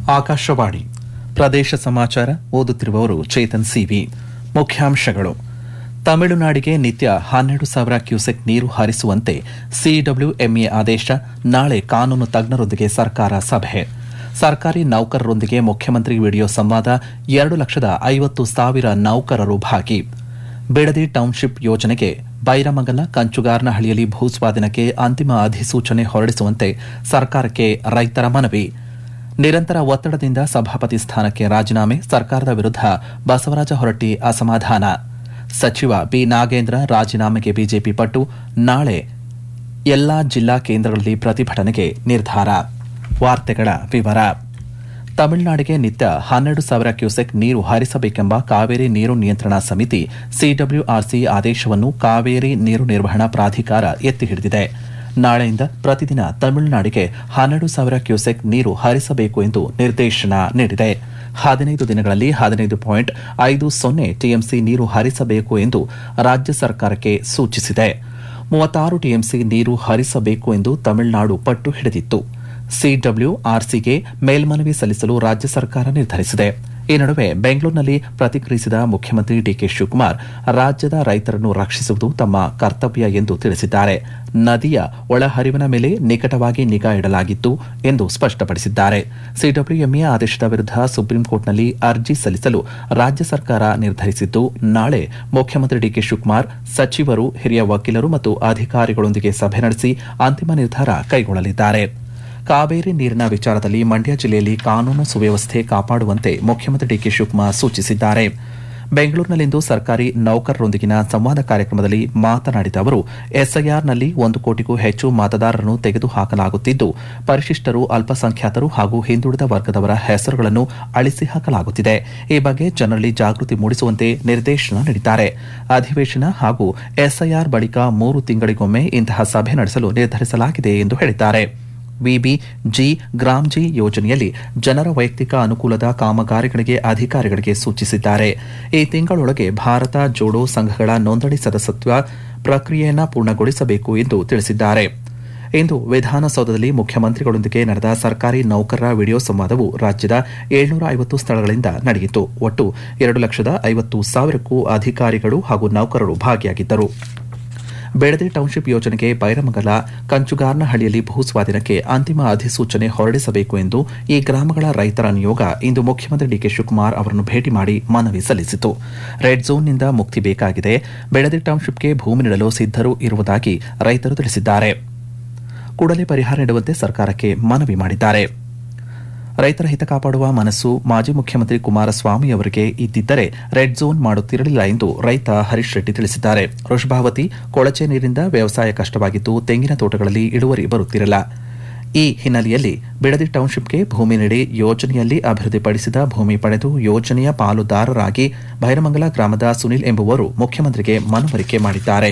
ಆಕಾಶವಾಣಿ ಪ್ರದೇಶ ಸಮಾಚಾರ ಓದುತ್ತಿರುವವರು ಚೇತನ್ ಸಿವಿ ಮುಖ್ಯಾಂಶಗಳು ತಮಿಳುನಾಡಿಗೆ ನಿತ್ಯ ಹನ್ನೆರಡು ಸಾವಿರ ಕ್ಯೂಸೆಕ್ ನೀರು ಹರಿಸುವಂತೆ ಸಿಡಬ್ಲ್ಯೂಎಂಎ ಆದೇಶ ನಾಳೆ ಕಾನೂನು ತಜ್ಞರೊಂದಿಗೆ ಸರ್ಕಾರ ಸಭೆ ಸರ್ಕಾರಿ ನೌಕರರೊಂದಿಗೆ ಮುಖ್ಯಮಂತ್ರಿ ವಿಡಿಯೋ ಸಂವಾದ ಎರಡು ಲಕ್ಷದ ಐವತ್ತು ಸಾವಿರ ನೌಕರರು ಭಾಗಿ ಬಿಡದಿ ಟೌನ್ಶಿಪ್ ಯೋಜನೆಗೆ ಬೈರಮಂಗಲ ಕಂಚುಗಾರನಹಳ್ಳಿಯಲ್ಲಿ ಭೂಸ್ವಾಧೀನಕ್ಕೆ ಅಂತಿಮ ಅಧಿಸೂಚನೆ ಹೊರಡಿಸುವಂತೆ ಸರ್ಕಾರಕ್ಕೆ ರೈತರ ಮನವಿ ನಿರಂತರ ಒತ್ತಡದಿಂದ ಸಭಾಪತಿ ಸ್ಥಾನಕ್ಕೆ ರಾಜೀನಾಮೆ ಸರ್ಕಾರದ ವಿರುದ್ಧ ಬಸವರಾಜ ಹೊರಟ್ಟಿ ಅಸಮಾಧಾನ ಸಚಿವ ಬಿ ನಾಗೇಂದ್ರ ರಾಜೀನಾಮೆಗೆ ಬಿಜೆಪಿ ಪಟ್ಟು ನಾಳೆ ಎಲ್ಲಾ ಜಿಲ್ಲಾ ಕೇಂದ್ರಗಳಲ್ಲಿ ಪ್ರತಿಭಟನೆಗೆ ನಿರ್ಧಾರ ವಾರ್ತೆಗಳ ವಿವರ ತಮಿಳುನಾಡಿಗೆ ನಿತ್ಯ ಹನ್ನೆರಡು ಸಾವಿರ ಕ್ಯೂಸೆಕ್ ನೀರು ಹರಿಸಬೇಕೆಂಬ ಕಾವೇರಿ ನೀರು ನಿಯಂತ್ರಣ ಸಮಿತಿ ಸಿಡಬ್ಲ್ಯೂಆರ್ಸಿ ಆದೇಶವನ್ನು ಕಾವೇರಿ ನೀರು ನಿರ್ವಹಣಾ ಪ್ರಾಧಿಕಾರ ಎತ್ತಿ ಹಿಡಿದಿದೆ ನಾಳೆಯಿಂದ ಪ್ರತಿದಿನ ತಮಿಳುನಾಡಿಗೆ ಹನ್ನೆರಡು ಸಾವಿರ ಕ್ಯೂಸೆಕ್ ನೀರು ಹರಿಸಬೇಕು ಎಂದು ನಿರ್ದೇಶನ ನೀಡಿದೆ ಹದಿನೈದು ದಿನಗಳಲ್ಲಿ ಹದಿನೈದು ಪಾಯಿಂಟ್ ಐದು ಸೊನ್ನೆ ಟಿಎಂಸಿ ನೀರು ಹರಿಸಬೇಕು ಎಂದು ರಾಜ್ಯ ಸರ್ಕಾರಕ್ಕೆ ಸೂಚಿಸಿದೆ ಮೂವತ್ತಾರು ಟಿಎಂಸಿ ನೀರು ಹರಿಸಬೇಕು ಎಂದು ತಮಿಳುನಾಡು ಪಟ್ಟು ಹಿಡಿದಿತ್ತು ಸಿಡಬ್ಲ್ಯೂಆರ್ಸಿಗೆ ಮೇಲ್ಮನವಿ ಸಲ್ಲಿಸಲು ರಾಜ್ಯ ಸರ್ಕಾರ ನಿರ್ಧರಿಸಿದೆ ಈ ನಡುವೆ ಬೆಂಗಳೂರಿನಲ್ಲಿ ಪ್ರತಿಕ್ರಿಯಿಸಿದ ಮುಖ್ಯಮಂತ್ರಿ ಡಿಕೆ ಶಿವಕುಮಾರ್ ರಾಜ್ಯದ ರೈತರನ್ನು ರಕ್ಷಿಸುವುದು ತಮ್ಮ ಕರ್ತವ್ಯ ಎಂದು ತಿಳಿಸಿದ್ದಾರೆ ನದಿಯ ಒಳಹರಿವಿನ ಮೇಲೆ ನಿಕಟವಾಗಿ ನಿಗಾ ಇಡಲಾಗಿತ್ತು ಎಂದು ಸ್ಪಷ್ಟಪಡಿಸಿದ್ದಾರೆ ಸಿಡಬ್ಲ್ಯೂಎಂಎ ಆದೇಶದ ವಿರುದ್ಧ ಸುಪ್ರೀಂ ಕೋರ್ಟ್ನಲ್ಲಿ ಅರ್ಜಿ ಸಲ್ಲಿಸಲು ರಾಜ್ಯ ಸರ್ಕಾರ ನಿರ್ಧರಿಸಿದ್ದು ನಾಳೆ ಮುಖ್ಯಮಂತ್ರಿ ಡಿಕೆ ಶಿವಕುಮಾರ್ ಸಚಿವರು ಹಿರಿಯ ವಕೀಲರು ಮತ್ತು ಅಧಿಕಾರಿಗಳೊಂದಿಗೆ ಸಭೆ ನಡೆಸಿ ಅಂತಿಮ ನಿರ್ಧಾರ ಕೈಗೊಳ್ಳಲಿದ್ದಾರೆ ಕಾವೇರಿ ನೀರಿನ ವಿಚಾರದಲ್ಲಿ ಮಂಡ್ಯ ಜಿಲ್ಲೆಯಲ್ಲಿ ಕಾನೂನು ಸುವ್ಯವಸ್ಥೆ ಕಾಪಾಡುವಂತೆ ಮುಖ್ಯಮಂತ್ರಿ ಡಿಕೆ ಶಿವಕುಮಾರ್ ಸೂಚಿಸಿದ್ದಾರೆ ಬೆಂಗಳೂರಿನಲ್ಲಿಂದು ಸರ್ಕಾರಿ ನೌಕರರೊಂದಿಗಿನ ಸಂವಾದ ಕಾರ್ಯಕ್ರಮದಲ್ಲಿ ಮಾತನಾಡಿದ ಅವರು ಎಸ್ಐಆರ್ನಲ್ಲಿ ಒಂದು ಕೋಟಿಗೂ ಹೆಚ್ಚು ಮತದಾರರನ್ನು ತೆಗೆದುಹಾಕಲಾಗುತ್ತಿದ್ದು ಪರಿಶಿಷ್ಟರು ಅಲ್ಪಸಂಖ್ಯಾತರು ಹಾಗೂ ಹಿಂದುಳಿದ ವರ್ಗದವರ ಹೆಸರುಗಳನ್ನು ಅಳಿಸಿ ಹಾಕಲಾಗುತ್ತಿದೆ ಈ ಬಗ್ಗೆ ಜನರಲ್ಲಿ ಜಾಗೃತಿ ಮೂಡಿಸುವಂತೆ ನಿರ್ದೇಶನ ನೀಡಿದ್ದಾರೆ ಅಧಿವೇಶನ ಹಾಗೂ ಎಸ್ಐಆರ್ ಬಳಿಕ ಮೂರು ತಿಂಗಳಿಗೊಮ್ಮೆ ಇಂತಹ ಸಭೆ ನಡೆಸಲು ನಿರ್ಧರಿಸಲಾಗಿದೆ ಎಂದು ಹೇಳಿದ್ದಾರೆ ವಿಬಿ ಜಿ ಗ್ರಾಮ್ ಜಿ ಯೋಜನೆಯಲ್ಲಿ ಜನರ ವೈಯಕ್ತಿಕ ಅನುಕೂಲದ ಕಾಮಗಾರಿಗಳಿಗೆ ಅಧಿಕಾರಿಗಳಿಗೆ ಸೂಚಿಸಿದ್ದಾರೆ ಈ ತಿಂಗಳೊಳಗೆ ಭಾರತ ಜೋಡೋ ಸಂಘಗಳ ನೋಂದಣಿ ಸದಸ್ಯತ್ವ ಪ್ರಕ್ರಿಯೆಯನ್ನು ಪೂರ್ಣಗೊಳಿಸಬೇಕು ಎಂದು ತಿಳಿಸಿದ್ದಾರೆ ಇಂದು ವಿಧಾನಸೌಧದಲ್ಲಿ ಮುಖ್ಯಮಂತ್ರಿಗಳೊಂದಿಗೆ ನಡೆದ ಸರ್ಕಾರಿ ನೌಕರರ ವಿಡಿಯೋ ಸಂವಾದವು ರಾಜ್ಯದ ಏಳ್ನೂರ ಐವತ್ತು ಸ್ಥಳಗಳಿಂದ ನಡೆಯಿತು ಒಟ್ಟು ಎರಡು ಲಕ್ಷದ ಐವತ್ತು ಸಾವಿರಕ್ಕೂ ಅಧಿಕಾರಿಗಳು ಹಾಗೂ ನೌಕರರು ಭಾಗಿಯಾಗಿದ್ದರು ಬೆಳದಿ ಟೌನ್ಶಿಪ್ ಯೋಜನೆಗೆ ಬೈರಮಂಗಲ ಕಂಚುಗಾರ್ನಹಳ್ಳಿಯಲ್ಲಿ ಭೂಸ್ವಾಧೀನಕ್ಕೆ ಅಂತಿಮ ಅಧಿಸೂಚನೆ ಹೊರಡಿಸಬೇಕು ಎಂದು ಈ ಗ್ರಾಮಗಳ ರೈತರ ನಿಯೋಗ ಇಂದು ಮುಖ್ಯಮಂತ್ರಿ ಡಿಕೆ ಶಿವಕುಮಾರ್ ಅವರನ್ನು ಭೇಟಿ ಮಾಡಿ ಮನವಿ ಸಲ್ಲಿಸಿತು ರೆಡ್ ಝೋನ್ನಿಂದ ಮುಕ್ತಿ ಬೇಕಾಗಿದೆ ಬೆಳದಿ ಟೌನ್ಶಿಪ್ಗೆ ಭೂಮಿ ನೀಡಲು ಸಿದ್ಧರು ಇರುವುದಾಗಿ ರೈತರು ತಿಳಿಸಿದ್ದಾರೆ ಕೂಡಲೇ ಪರಿಹಾರ ನೀಡುವಂತೆ ಸರ್ಕಾರಕ್ಕೆ ಮನವಿ ಮಾಡಿದ್ದಾರೆ ರೈತರ ಹಿತ ಕಾಪಾಡುವ ಮನಸ್ಸು ಮಾಜಿ ಮುಖ್ಯಮಂತ್ರಿ ಕುಮಾರಸ್ವಾಮಿ ಅವರಿಗೆ ಇದ್ದಿದ್ದರೆ ರೆಡ್ ಝೋನ್ ಮಾಡುತ್ತಿರಲಿಲ್ಲ ಎಂದು ರೈತ ಹರೀಶ್ ರೆಡ್ಡಿ ತಿಳಿಸಿದ್ದಾರೆ ವೃಷಭಾವತಿ ಕೊಳಚೆ ನೀರಿನಿಂದ ವ್ಯವಸಾಯ ಕಷ್ಟವಾಗಿದ್ದು ತೆಂಗಿನ ತೋಟಗಳಲ್ಲಿ ಇಳುವರಿ ಬರುತ್ತಿರಲಿಲ್ಲ ಈ ಹಿನ್ನೆಲೆಯಲ್ಲಿ ಬಿಡದಿ ಟೌನ್ಶಿಪ್ಗೆ ಭೂಮಿ ನೀಡಿ ಯೋಜನೆಯಲ್ಲಿ ಅಭಿವೃದ್ಧಿಪಡಿಸಿದ ಭೂಮಿ ಪಡೆದು ಯೋಜನೆಯ ಪಾಲುದಾರರಾಗಿ ಭೈರಮಂಗಲ ಗ್ರಾಮದ ಸುನಿಲ್ ಎಂಬುವರು ಮುಖ್ಯಮಂತ್ರಿಗೆ ಮನವರಿಕೆ ಮಾಡಿದ್ದಾರೆ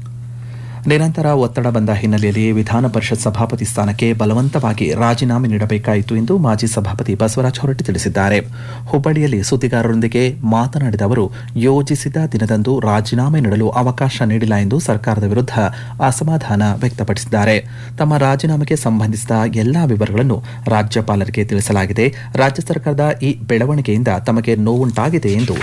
ನಿರಂತರ ಒತ್ತಡ ಬಂದ ಹಿನ್ನೆಲೆಯಲ್ಲಿ ವಿಧಾನ ಪರಿಷತ್ ಸಭಾಪತಿ ಸ್ಥಾನಕ್ಕೆ ಬಲವಂತವಾಗಿ ರಾಜೀನಾಮೆ ನೀಡಬೇಕಾಯಿತು ಎಂದು ಮಾಜಿ ಸಭಾಪತಿ ಬಸವರಾಜ ಹೊರಟ್ಟಿ ತಿಳಿಸಿದ್ದಾರೆ ಹುಬ್ಬಳ್ಳಿಯಲ್ಲಿ ಸುದ್ದಿಗಾರರೊಂದಿಗೆ ಮಾತನಾಡಿದ ಅವರು ಯೋಜಿಸಿದ ದಿನದಂದು ರಾಜೀನಾಮೆ ನೀಡಲು ಅವಕಾಶ ನೀಡಿಲ್ಲ ಎಂದು ಸರ್ಕಾರದ ವಿರುದ್ಧ ಅಸಮಾಧಾನ ವ್ಯಕ್ತಪಡಿಸಿದ್ದಾರೆ ತಮ್ಮ ರಾಜೀನಾಮೆಗೆ ಸಂಬಂಧಿಸಿದ ಎಲ್ಲಾ ವಿವರಗಳನ್ನು ರಾಜ್ಯಪಾಲರಿಗೆ ತಿಳಿಸಲಾಗಿದೆ ರಾಜ್ಯ ಸರ್ಕಾರದ ಈ ಬೆಳವಣಿಗೆಯಿಂದ ತಮಗೆ ನೋವುಂಟಾಗಿದೆ ಎಂದು